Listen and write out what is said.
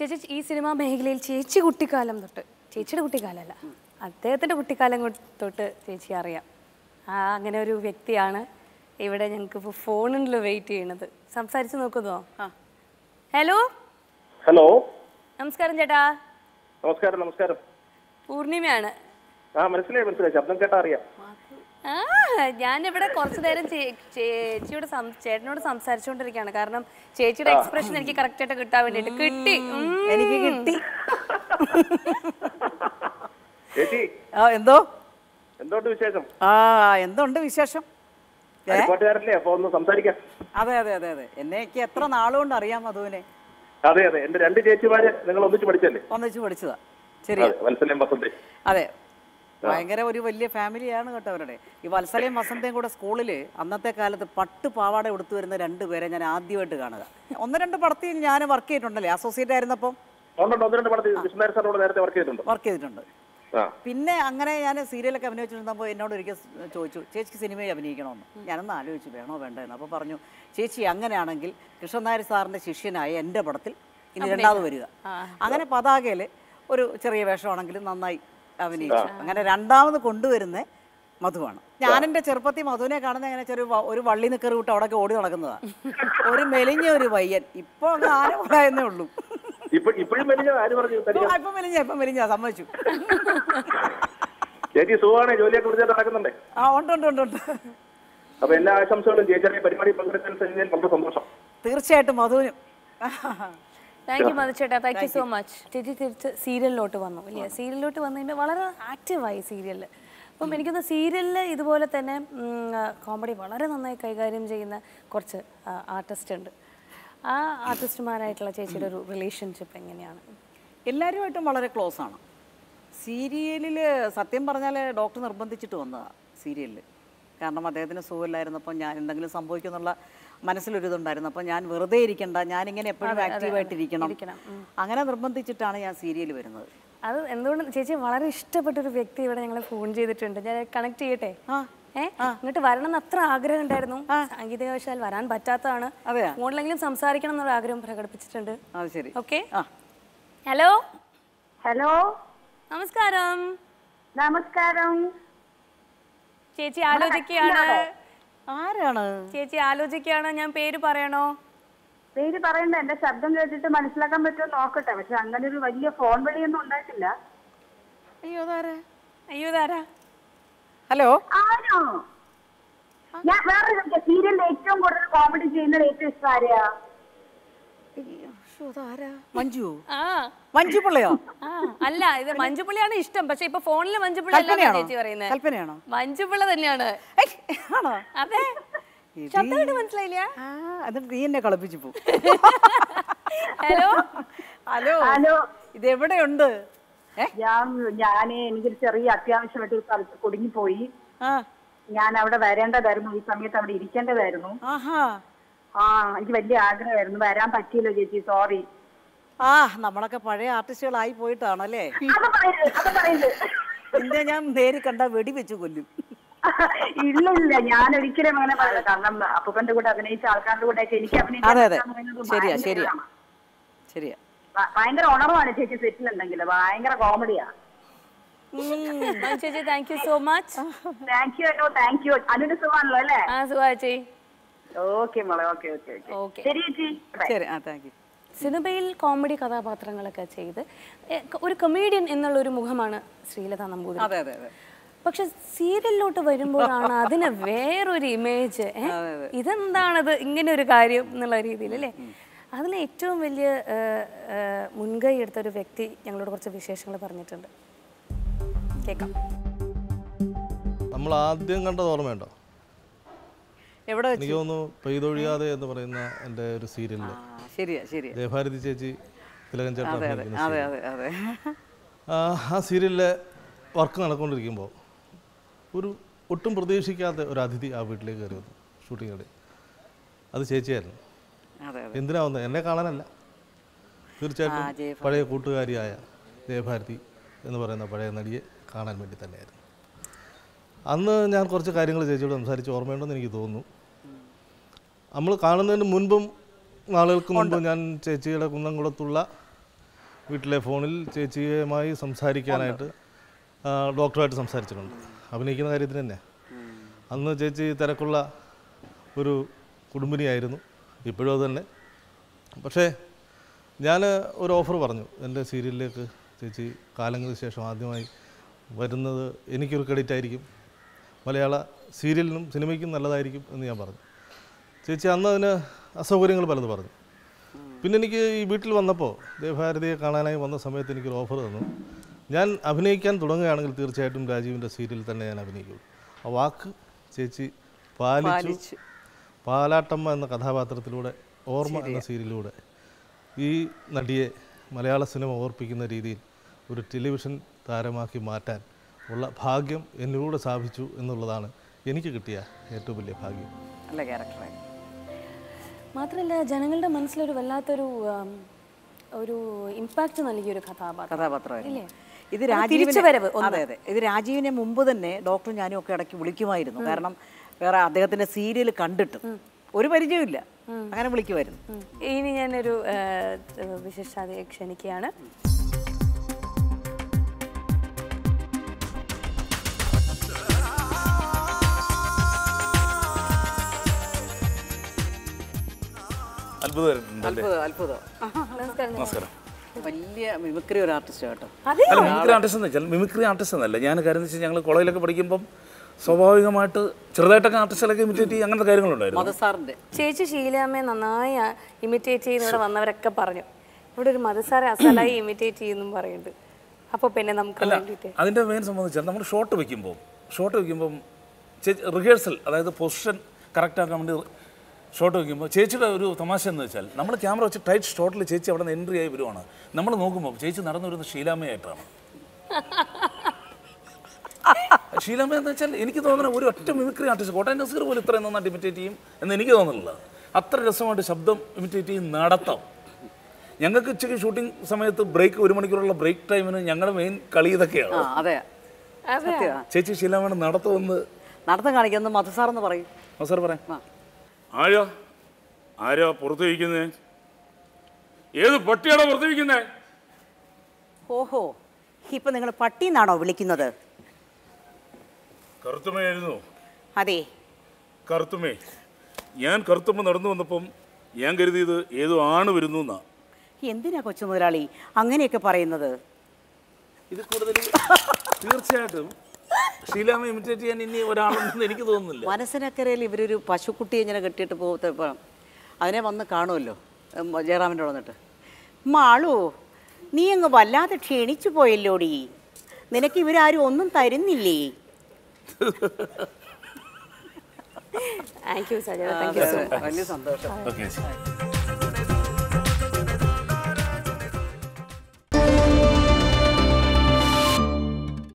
ചേച്ചി ഈ സിനിമാ മേഖലയിൽ ചേച്ചി കുട്ടിക്കാലം തൊട്ട് ചേച്ചിയുടെ കുട്ടിക്കാലമല്ല അദ്ദേഹത്തിൻ്റെ കുട്ടിക്കാലം കൊ- തൊട്ട് ചേച്ചി അറിയാം ആ അങ്ങനെ ഒരു വ്യക്തിയാണ് ഇവിടെ ഞങ്ങൾക്ക് ഇപ്പോൾ ഫോണിൽ വെയിറ്റ് ചെയ്യണത് സംസാരിച്ച് നോക്കുന്നോ ഹലോ ഹലോ നമസ്കാരം ചേട്ടാ നമസ്കാരം നമസ്കാരം പൂർണിമയാണ് ആ മനസ്സിലായി മനസ്സിലായി ശബ്ദം കേട്ടാ അറിയാം ആ ഞാനിവിടെ കുറച്ചു നേരം ചേ- ചേച്ചിയോട് സം- ചേട്ടനോട് സംസാരിച്ചുകൊണ്ടിരിക്കുകയാണ് കാരണം ചേച്ചിയുടെ എക്സ്പ്രഷൻ എനിക്ക് കറക്റ്റ് ആയിട്ട് കിട്ടാൻ വേണ്ടിയിട്ട് കിട്ടി ഉം. എനിക്ക് കിട്ടി ചേച്ചി ആ എന്തോ എന്തുകൊണ്ട് വിശേഷം ആ എന്തുണ്ട് വിശേഷം ഏ പാട്ടുകാരല്ലേ അപ്പൊ ഒന്ന് സംസാരിക്കാം അതെ അതെ അതെ അതെ എന്നെക്ക് എത്ര നാളുകൊണ്ട് അറിയാം മധുവിനെ അതെ അതെ എന്റെ രണ്ട് ചേച്ചിമാര് നിങ്ങൾ ഒന്നിച്ച് പഠിച്ചല്ലേ ഒന്നിച്ച് പഠിച്ചതാ ശരിയാ അതെ വത്സല്യം വസന്തേ അതെ ഭയങ്കര ഒരു വലിയ ഫാമിലിയാണ് കേട്ടോ അവരുടെ ഈ വത്സലയും വസന്തയും കൂടെ സ്കൂളിൽ അന്നത്തെ കാലത്ത് പട്ട് പാവാട ഉടുത്തു വരുന്ന രണ്ടുപേരെ ഞാൻ ആദ്യമായിട്ട് കാണുക ഒന്ന് രണ്ട് പടത്തിൽ ഞാൻ വർക്ക് ചെയ്തിട്ടുണ്ടല്ലേ അസോസിയേറ്റ് ആയിരുന്നപ്പോൾ അതുകൊണ്ട് ഒന്ന് രണ്ട് പടത്തിൽ വിഷ്ണുനായർ സാറിനോട് നേരത്തെ വർക്ക് ചെയ്തിട്ടുണ്ട് വർക്ക് ചെയ്തിട്ടുണ്ട് ആ പിന്നെ അങ്ങനെ ഞാൻ സീരിയലൊക്കെ അഭിനയിച്ചിരുന്നപ്പോൾ എന്നോട് ഒരിക്കൽ ചോദിച്ചു ചേച്ചിക്ക് സിനിമയിൽ അഭിനയിക്കണമെന്ന് ഞാനൊന്ന് ആലോചിച്ചു വേണോ വേണ്ടെന്ന് അപ്പോൾ പറഞ്ഞു ചേച്ചി അങ്ങനെയാണെങ്കിൽ കൃഷ്ണൻ നായർ സാറിൻ്റെ ശിഷ്യനായ എൻ്റെ പടത്തിൽ ഇനി രണ്ടാമത് വരിക അങ്ങനെ പതാകയിൽ ഒരു ചെറിയ വേഷമാണെങ്കിലും നന്നായി അഭിനയിച്ചു അങ്ങനെ രണ്ടാമത് കൊണ്ടുവരുന്ന മധുവാണ് ഞാൻ എൻ്റെ ചെറുപ്പത്തിൽ മധുവിനെ കാണുന്ന എങ്ങനെ ചെറിയ വ- ഒരു വള്ളി നിക്കറി വിട്ട് അവിടെയൊക്കെ ഓടി നടക്കുന്നതാണ് ഒരു മെലിഞ്ഞ ഒരു പയ്യൻ ഇപ്പോൾ അങ്ങ് ആന പോലായെന്നേ ഉള്ളൂ ഇപ്പൊ ഇപ്പോഴും വലിയ ആര് പറഞ്ഞു തനിക്ക് ആ, ഇപ്പം മെലിഞ്ഞ ഇപ്പം മെലിഞ്ഞ സമ്മതിച്ചു ചേച്ചി സുഖമാണ് ജോലിയൊക്കെ വിളിച്ചാൽ നടക്കുന്നുണ്ടേ ആ ഉണ്ട് ഉണ്ട് ഉണ്ട് ഉണ്ട് അപ്പൊ എല്ലാ ആശംസകളും ചേച്ചിയുടെ പരിപാടി പങ്കെടുക്കാൻ കഴിഞ്ഞാൽ വളരെ സന്തോഷം തീർച്ചയായിട്ടും മധുവിനും താങ്ക് യു മധുചേട്ടാ താങ്ക് യു സോ മച്ച് ചേച്ചി തിരിച്ച് സീരിയലിലോട്ട് വന്നു ഇല്ലേ സീരിയലിലോട്ട് വന്നു കഴിയുമ്പോൾ വളരെ ആക്റ്റീവായി സീരിയലിൽ അപ്പം എനിക്കൊന്ന് സീരിയലിൽ ഇതുപോലെ തന്നെ കോമഡി വളരെ നന്നായി കൈകാര്യം ചെയ്യുന്ന കുറച്ച് ആർട്ടിസ്റ്റ് ഉണ്ട് ആ ആർട്ടിസ്റ്റുമാരായിട്ടുള്ള ചേച്ചിയുടെ ഒരു റിലേഷൻഷിപ്പ് എങ്ങനെയാണ് എല്ലാവരുമായിട്ടും വളരെ ക്ലോസ് ആണ് സീരിയലിൽ സത്യം പറഞ്ഞാൽ ഡോക്ടർ നിർബന്ധിച്ചിട്ട് വന്നതാണ് സീരിയലിൽ കാരണം അദ്ദേഹത്തിന് സുഖമില്ലായിരുന്നപ്പോൾ ഞാൻ എന്തെങ്കിലും സംഭവിക്കുമെന്നുള്ള മനസ്സിലൊരിതുണ്ടായിരുന്നു അപ്പോൾ ഞാൻ വെറുതെ ഇരിക്കണ്ട ഞാനിങ്ങനെ എപ്പോഴും ആക്റ്റീവായിട്ടിരിക്കണം അങ്ങനെ നിർബന്ധിച്ചിട്ടാണ് ഞാൻ സീരിയൽ വരുന്നത് അത് എന്തുകൊണ്ട് ചേച്ചി വളരെ ഇഷ്ടപ്പെട്ട ഒരു വ്യക്തി ഇവിടെ ഞങ്ങൾ ഫോൺ ചെയ്തിട്ടുണ്ട് ഞാൻ കണക്ട് ചെയ്യട്ടെ ഏ ഇങ്ങോട്ട് വരണം എന്ന് അത്ര ആഗ്രഹം ഉണ്ടായിരുന്നു സാങ്കേതികവശാൽ വരാൻ പറ്റാത്തതാണ് അതെയാ? ഫോണിലെങ്കിലും സംസാരിക്കണം എന്നുള്ള ആഗ്രഹം പ്രകടിപ്പിച്ചിട്ടുണ്ട് അത് ശരി ഓക്കെ ആ ഹലോ ഹലോ നമസ്കാരം നമസ്കാരം ചേച്ചി ആലോചിക്കുകയാണ് ആരാണ് ചേച്ചി ആലോചിക്കുകയാണ് ഞാൻ പേര് പറയണോ പേര് പറയണ്ട എന്റെ ശബ്ദം കേട്ടിട്ട് മനസ്സിലാക്കാൻ പറ്റുമോ നോക്കട്ടെ പക്ഷെ അങ്ങനെ ഒരു വലിയ ഫോൺ വിളിയൊന്നും ഉണ്ടായിട്ടില്ല അയ്യോ അതാരാ അയ്യോ ഇതാരാ ഹലോ ആരോ ഞാൻ വേറെ സീരിയലിൽ ഏറ്റവും കൂടുതൽ കോമഡി ചെയ്യുന്നത് ഏറ്റവും ഇഷ്ടം ആരെയാ അയ്യോ, ശ്ശോ, അതാരാ മഞ്ജു ആ മഞ്ജു പിള്ളയോ ആ അല്ല ഇത് മഞ്ജുപിള്ളിയാണ് ഇഷ്ടം പക്ഷെ ഇപ്പൊ ഫോണിൽ മഞ്ജുപിള്ള അല്ല കൽപ്പനയാണോ ചേച്ചി പറയുന്നത് കൽപ്പനയാണോ മഞ്ജുപിള്ള തന്നെയാണ് ഏയ്, ആണോ അതെ ശബ്ദം കേട്ട് മനസ്സിലായില്ല ആ എന്നിട്ട് നീ എന്നെ കളിപ്പിച്ചു പോ ഹലോ ഹലോ ഹലോ ഇത് എവിടെയുണ്ട് ഏ ഞാൻ ഞാന് എനിക്കൊരു ചെറിയ അത്യാവശ്യമായിട്ട് ഒരു സ്ഥലത്ത് കുടുങ്ങിപ്പോയി ആ ഞാൻ അവിടെ വരേണ്ടതായിരുന്നു ഈ സമയത്ത് അവിടെ ഇരിക്കേണ്ടതായിരുന്നു ആഹാ ആ എനിക്ക് വലിയ ആഗ്രഹമായിരുന്നു വരാൻ പറ്റിയില്ല ചേച്ചി സോറി ആ നമ്മളൊക്കെ പഴയ ആർട്ടിസ്റ്റുകളായി പോയിട്ടാണല്ലേ അത് പറയരുത് അത് പറയരുത് നിന്നെ ഞാൻ നേരി കണ്ട വെടി വെച്ച് കൊല്ലും ഇല്ല ഇല്ല ഞാൻ ഒരിക്കലും അങ്ങനെ പറയില്ല കാരണം അപ്പൂപ്പന്റെ കൂടെ അഭിനയിച്ച ആൾക്കാരുടെ കൂടെ ഒക്കെ എനിക്ക് അഭിനയിക്കാൻ അതെ അതെ പറ്റുക എന്ന് പറയുന്നത് ശരിയാ ഭയങ്കര ശരിയാ ഇതാണ്. ശരിയാ ഭ- ഭയങ്കര ഉണർവാണ് ചേച്ചി സെറ്റിലുണ്ടെങ്കിൽ ഭയങ്കര കോമഡിയാ മഞ്ജു ചേച്ചി thank you so much thank you അല്ലോ താങ്ക് യു അനുവിന്റെ സുഖമാണല്ലോ അല്ലേ ആ സുഖാച്ചി ഓക്കെ മോളെ ഓക്കെ ഓക്കെ ഓക്കെ ഓക്കെ ശരി ചേച്ചി ബൈ. ശരി ആ താങ്ക് യു സിനിമയിൽ കോമഡി കഥാപാത്രങ്ങളൊക്കെ ചെയ്ത് എ, ഒരു കൊമേഡിയൻ എന്നുള്ള ഒരു മുഖമാണ് ശ്രീലത നമ്പൂതിരി അതെ അതെ അതെ പക്ഷെ സീരിയലിലോട്ട് വരുമ്പോഴാണ് അതിന് വേറൊരു ഇമേജ് ഇതെന്താണത് ഇങ്ങനെ ഒരു കാര്യം എന്നുള്ള രീതിയിൽ അല്ലേ അതിൽ ഏറ്റവും വലിയ ഏ, ഏ, മുൻകൈ എടുത്ത ഒരു വ്യക്തി ഞങ്ങളോട് കുറച്ച് വിശേഷങ്ങൾ പറഞ്ഞിട്ടുണ്ട് കേൾക്കാം നമ്മൾ ആദ്യം കണ്ടത് ഓർമ്മയുണ്ടോ എവിടെ വെച്ച് എനിക്ക് തോന്നുന്നു പെയ്തൊഴിയാതെ എന്ന് പറയുന്ന എൻ്റെ ഒരു സീരിയലിൽ ആ ശരിയാ ശരിയാ ജയഭാരതി ചേച്ചി തിലകൻ ചേട്ടൻ അതെ അതെ അഭിനയിക്കുന്ന അതെ serial. അതെ അതെ ആ, ആ സീരിയലിലെ വർക്ക് നടന്നുകൊണ്ടിരിക്കുമ്പോൾ ഒരു ഒട്ടും പ്രതീക്ഷിക്കാത്ത ഒരു അതിഥി ആ വീട്ടിലേക്ക് കയറി വന്നു ഷൂട്ടിങ്ങിടെ അത് ചേച്ചിയായിരുന്നു അതെ അതെ എന്തിനാ വന്നത് എന്നെ കാണാനല്ല തീർച്ചയായിട്ടും ജയഭാരതി. പഴയ കൂട്ടുകാരിയായ ജയഭാരതി എന്ന് പറയുന്ന പഴയ നടിയെ കാണാൻ വേണ്ടി തന്നെയായിരുന്നു അന്ന് ഞാൻ കുറച്ച് കാര്യങ്ങൾ ചേച്ചിയോട് സംസാരിച്ച് ഓർമ്മയുണ്ടെന്ന് എനിക്ക് തോന്നുന്നു നമ്മൾ കാണുന്നതിന് മുൻപും നാളുകൾക്ക് മുൻപ് ഞാൻ ചേച്ചിയുടെ കുന്നംകുളത്തുള്ള വീട്ടിലെ ഫോണിൽ ചേച്ചിയുമായി സംസാരിക്കാനായിട്ട് ആ, ഡോക്ടറുമായിട്ട് സംസാരിച്ചിട്ടുണ്ട് അഭിനയിക്കുന്ന കാര്യത്തിന് തന്നെ അന്ന് ചേച്ചി തിരക്കുള്ള ഒരു കുടുംബിനിയായിരുന്നു ഇപ്പോഴും അത് തന്നെ പക്ഷേ ഞാൻ ഒരു ഓഫർ പറഞ്ഞു എൻ്റെ സീരിയലിലേക്ക് ചേച്ചി കാലങ്ങൾക്ക് ശേഷം ആദ്യമായി വരുന്നത് എനിക്കൊരു ക്രെഡിറ്റ് ആയിരിക്കും മലയാള സീരിയലിനും സിനിമയ്ക്കും നല്ലതായിരിക്കും എന്ന് ഞാൻ പറഞ്ഞു ചേച്ചി അന്ന് അതിന് അസൗകര്യങ്ങൾ പലത് പറഞ്ഞു പിന്നെ എനിക്ക് ഈ വീട്ടിൽ വന്നപ്പോൾ ദേവഭാരതിയെ കാണാനായി വന്ന സമയത്ത് എനിക്കൊരു ഓഫർ തന്നു ഞാൻ അഭിനയിക്കാൻ തുടങ്ങുകയാണെങ്കിൽ തീർച്ചയായിട്ടും രാജീവിൻ്റെ സീരിയലിൽ തന്നെ ഞാൻ അഭിനയിക്കും ആ വാക്ക് ചേച്ചി പാലിച്ചു പാലിച്ചു. പാലാട്ടമ്മ എന്ന കഥാപാത്രത്തിലൂടെ ഓർമ്മ എന്ന സീരിയലിലൂടെ ഈ നടിയെ മലയാള സിനിമ ഓർപ്പിക്കുന്ന രീതിയിൽ ഒരു ടെലിവിഷൻ താരമാക്കി മാറ്റാൻ ഉള്ള ഭാഗ്യം എന്നിലൂടെ സാധിച്ചു എന്നുള്ളതാണ് എനിക്ക് കിട്ടിയ ഏറ്റവും വലിയ ഭാഗ്യം നല്ല ക്യാരക്ടറായി മാത്രമല്ല ജനങ്ങളുടെ മനസ്സിലൊരു വല്ലാത്തൊരു ആം, ഒരു ഇമ്പാക്റ്റ് നൽകിയ ഒരു കഥാപാത്രം കഥാപാത്രമായിരുന്നു ഇത് അത് രാജീവിനെ തിരിച്ചുവരവ് ഒന്ന്. അതെ അതെ ഇത് രാജീവിനെ മുമ്പ് തന്നെ ഡോക്ടർ ഞാനും ഒക്കെ ഇടയ്ക്ക് വിളിക്കുമായിരുന്നു കാരണം വേറെ അദ്ദേഹത്തിന്റെ സീരിയൽ കണ്ടിട്ട് ഒരു പരിചയമില്ല അങ്ങനെ വിളിക്കുമായിരുന്നു ഉം. ഇനി ഞാനൊരു ആ, വിശേഷാതിയെ ക്ഷണിക്കുകയാണ് അത്ഭുതമായിട്ടുണ്ട് അത്ഭുതം അത്ഭുതം നമസ്കാരം നമസ്കാരം വലിയ മിമിക്രി ഒരു ആർട്ടിസ്റ്റ് കേട്ടോ അതെ അല്ല മിമിക്രി ആർട്ടിസ്റ്റ് എന്ന് വെച്ചാൽ മിമിക്രി ആർട്ടിസ്റ്റ് എന്നല്ല ഞാൻ കാര്യം എന്ന് വെച്ചാൽ ഞങ്ങൾ കോളേജിലൊക്കെ പഠിക്കുമ്പം സ്വാഭാവികമായിട്ട് ചെറുതായിട്ടൊക്കെ ആർട്ടിസ്റ്റുകളൊക്കെ ഇമിറ്റേറ്റ് ചെയ്യും അങ്ങനത്തെ കാര്യങ്ങളുണ്ടായിരുന്നു മതസാറിന്റെ ചേച്ചി ശീലാമ്മയെ നന്നായി ഇമിറ്റേറ്റ് ചെയ്യുന്ന ഇവിടെ വന്നവരൊക്കെ പറഞ്ഞു ഇവിടെ ഒരു മതസാരെ അസലായി ഇമിറ്റേറ്റ് ചെയ്യുന്നു പറയുന്നുണ്ട് അപ്പൊ പിന്നെ നമുക്ക് വേണ്ടിയിട്ട് അതിൻ്റെ മെയിൻ സംബന്ധിച്ചാൽ നമ്മൾ ഷോട്ട് വെക്കുമ്പോൾ ഷോട്ട് വെക്കുമ്പം ചേച്ചി റിഹേഴ്സൽ അതായത് പൊസിഷൻ കറക്റ്റ് ആക്കാൻ വേണ്ടി ഷോട്ട് വെക്കുമ്പോൾ ചേച്ചിയുടെ ഒരു തമാശ എന്ന് വെച്ചാൽ നമ്മൾ ക്യാമറ വെച്ച് ടൈറ്റ് ഷോട്ടിൽ ചേച്ചി അവിടെ നിന്ന് എൻട്രി ആയി വരുവാണ് നമ്മൾ നോക്കുമ്പോൾ ചേച്ചി നടന്നു വരുന്നത് ഷീലാമ്മയായിട്ടാണ് ഷീലാമ്മ എന്ന് വെച്ചാൽ എനിക്ക് തോന്നുന്ന ഒരു ഒറ്റ മിമിക്രി ആർട്ടിസ്റ്റ് കോട്ടയം നസീർ പോലും ഇത്രയും നന്നായിട്ട് ഇമിറ്റേറ്റ് ചെയ്യും എന്ന് എനിക്ക് തോന്നുന്നില്ല അത്ര രസമായിട്ട് ശബ്ദം ഇമിറ്റേറ്റ് ചെയ്യും നടത്താം ഞങ്ങൾക്ക് ഉച്ചയ്ക്ക് ഷൂട്ടിംഗ് സമയത്ത് ബ്രേക്ക് ഒരു മണിക്കൂറുള്ള ബ്രേക്ക് ടൈമിന് ഞങ്ങളുടെ മെയിൻ കളി ഇതൊക്കെയാണ് ആ അതെ സത്യമാ. ചേച്ചി ശീലാമ്മ നടത്തുമെന്ന് നടത്തം കാണിക്കുന്ന മതസാറെന്ന് പറയും സാർ പറയാം ആരാ ആരാ പുറത്ത് വയ്ക്കുന്നേ ഏത് പട്ടിയാണോ പുറത്ത് വയ്ക്കുന്നേ ഓഹോ ഇപ്പൊ നിങ്ങൾ പട്ടിന്നാണോ വിളിക്കുന്നത് കറുത്തുമയായിരുന്നു അതെ കറുത്തുമേ ഞാൻ കറുത്തുമ്മ നടന്നു വന്നപ്പം ഞാൻ കരുതിയത് ഏതോ ആണ് വരുന്നു എന്നാ എന്തിനാ കൊച്ചു മുതലാളി അങ്ങനെയൊക്കെ പറയുന്നത് ഇത് കൂടുതൽ തീർച്ചയായിട്ടും ഷീലാമ്മ ഇമിറ്റേറ്റ് ചെയ്യാൻ ഇനി ഒരാളുണ്ടെന്ന് എനിക്ക് തോന്നുന്നില്ല വനസനക്കരയിൽ ഇവരൊരു പശുക്കുട്ടിയെ ഇങ്ങനെ കെട്ടിയിട്ട് പോകുമ്പോൾ അതിനെ വന്ന് കാണുമല്ലോ ഉം, ജയറാമിൻ്റെ അവിടെ വന്നിട്ട് മാളു നീ അങ്ങ് വല്ലാതെ ക്ഷീണിച്ചു പോയല്ലോടി നിനക്ക് ഇവരാരും ഒന്നും തരുന്നില്ലേ thank you Sajana thank you so വലിയ സന്തോഷം ഓക്കെ